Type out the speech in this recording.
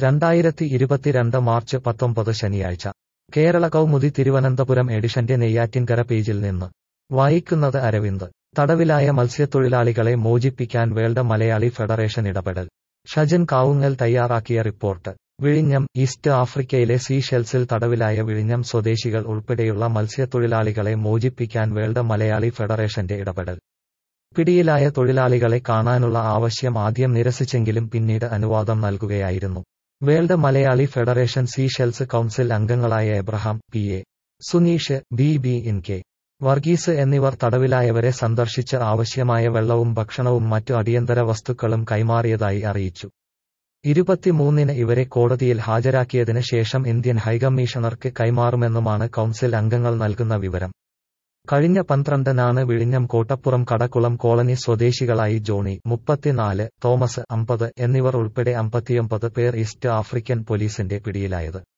രണ്ടായിരത്തി ഇരുപത്തിരണ്ട് മാർച്ച് പത്തൊമ്പത് ശനിയാഴ്ച കേരള കൗമുദി തിരുവനന്തപുരം എഡിഷന്റെ നെയ്യാറ്റിൻകര പേജിൽ നിന്ന് വായിക്കുന്നത് അരവിന്ദ് തടവിലായ മത്സ്യത്തൊഴിലാളികളെ മോചിപ്പിക്കാൻ വേൾഡ് മലയാളി ഫെഡറേഷൻ ഇടപെടൽ ഷജൻ കാവുങ്ങൽ തയ്യാറാക്കിയ റിപ്പോർട്ട് വിഴിഞ്ഞം ഈസ്റ്റ് ആഫ്രിക്കയിലെ സീഷെൽസിൽ തടവിലായ വിഴിഞ്ഞം സ്വദേശികൾ ഉൾപ്പെടെയുള്ള മത്സ്യത്തൊഴിലാളികളെ മോചിപ്പിക്കാൻ വേൾഡ് മലയാളി ഫെഡറേഷന്റെ ഇടപെടൽ പിടിയിലായ തൊഴിലാളികളെ കാണാനുള്ള ആവശ്യം ആദ്യം നിരസിച്ചെങ്കിലും പിന്നീട് അനുവാദം നൽകുകയായിരുന്നു world Malayali federation Seychelles council അംഗങ്ങളായ Abraham P A Suneesh B B N K Varghese എന്നിവർ തടവിലായവരെ സന്ദർശിച്ച് ആവശ്യമായ വെള്ളവും ഭക്ഷണവും മറ്റു അടിയന്തര വസ്തുക്കളും കൈമാറിയതായി അറിയിച്ചു ഇരുപത്തിമൂന്നിന് ഇവരെ കോടതിയിൽ ഹാജരാക്കിയതിന് ശേഷം ഇന്ത്യൻ ഹൈക്കമ്മീഷണർക്ക് കൈമാറുമെന്നുമാണ് കൗൺസിൽ അംഗങ്ങൾ നൽകുന്ന വിവരം കഴിഞ്ഞ പന്ത്രണ്ടിനാണ് വിഴിഞ്ഞം കോട്ടപ്പുറം കടക്കുളം കോളനി സ്വദേശികളായി ജോണി മുപ്പത്തിനാല് തോമസ് അമ്പത് എന്നിവർ ഉൾപ്പെടെ അമ്പത്തിയൊമ്പത് പേർ ഈസ്റ്റ് ആഫ്രിക്കൻ പോലീസിന്റെ പിടിയിലായത്